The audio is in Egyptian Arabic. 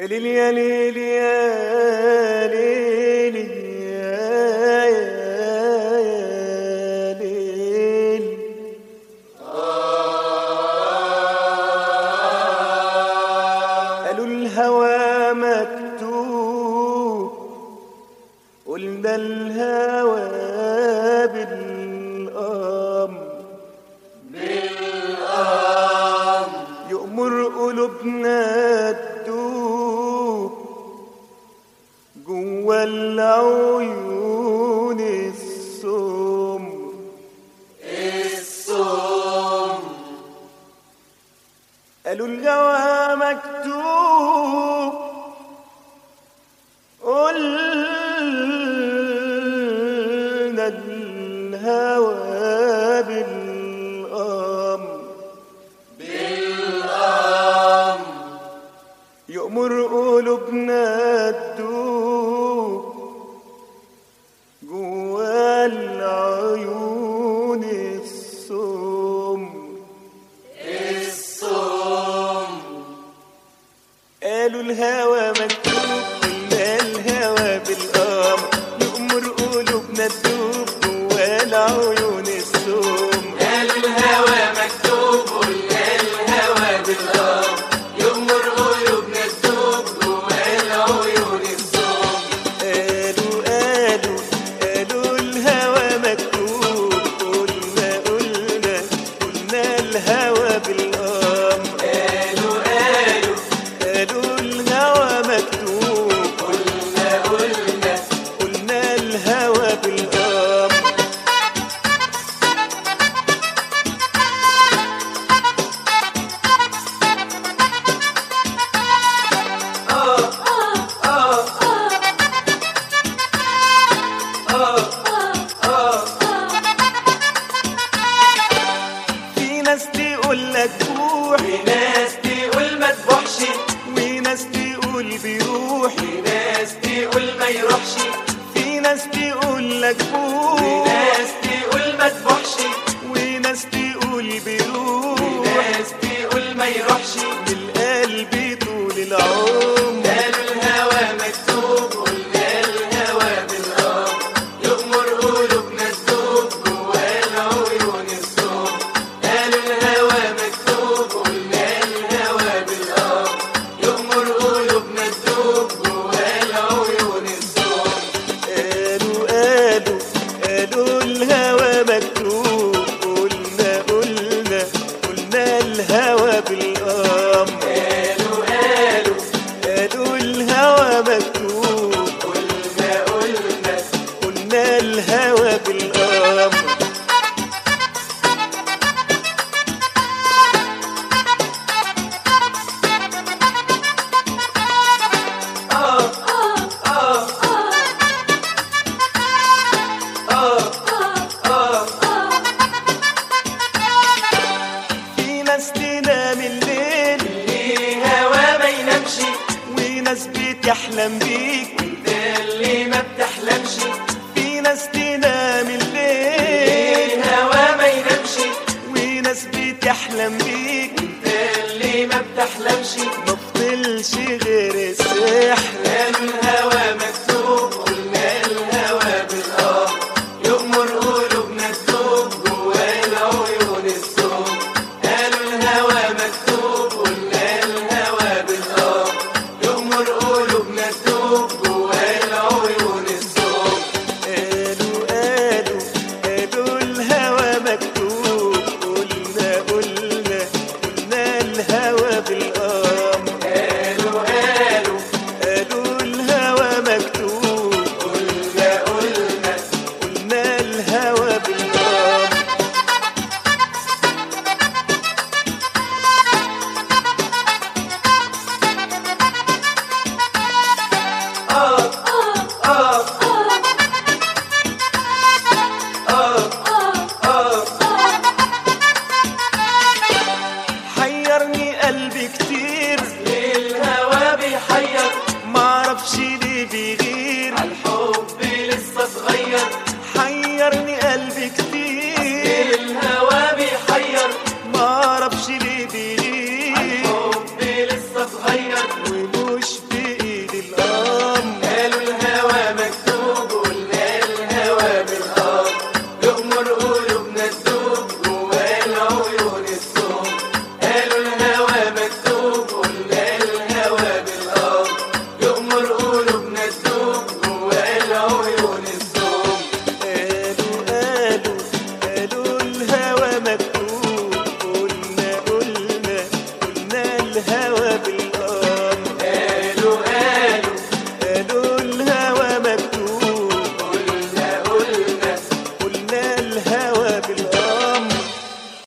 يا ليل يا ليل يا ليل يا يا ليل قالوا الهوى مكتوب قلنا الهوى بالأمر يأمر قلوبنا تدوب جوا العيون السم قالوا الجوى مكتوب قلنا الهوى بالأمر يأمر قلوبنا تدوب جوا العيون السم قالوا الهوى مكتوب قلنا الهوى بالأمر يأمر قلوبنا تدوب جوا العيون السم قالوا الهوى مكتوب قلنا الهوى بالأرض يغمر قلوبنا تدوب جوا العيون الصوم قالوا قالوا قالوا الهوى مكتوب قلنا قلنا قلنا الهوى بالأمر قالوا قالوا قالوا الهوى مكتوب قلنا قلنا قلنا الهوى بالأمر في ناس تقول لك روح وناس تقول ما تبوحش وناس تقول بيروح وناس تقول ما يروحش في ناس تقول لك روح وناس تقول ما تبوحش وناس تقول بيروح وناس تقول ما يروحش بالقلب طول العمر قالوا الهوى مكتوب قلنا الهوى بالأرض يغمر قلوبنا تدوب جوا العيون الصوم قالوا الهوى مكتوب قلنا الهوى بالأرض يغمر قلوبنا تدوب جوا العيون الصوم قالوا قالوا قالوا الهوى مكتوب قلنا قلنا قلنا الهوى بالأمر قالوا قالوا قالوا الهوى مكتوب قلنا قلنا قلنا الهوى بالأمر في ناس تنام الليل ليه هوا ما ينامش وناس بتحلم بيك ده اللي ما بتحلمش في ناس تنام الليل ليه هوا ما ينامش وناس بتحلم بيك ده اللي ما بتحلمش ما فضلش غير السحر قالوا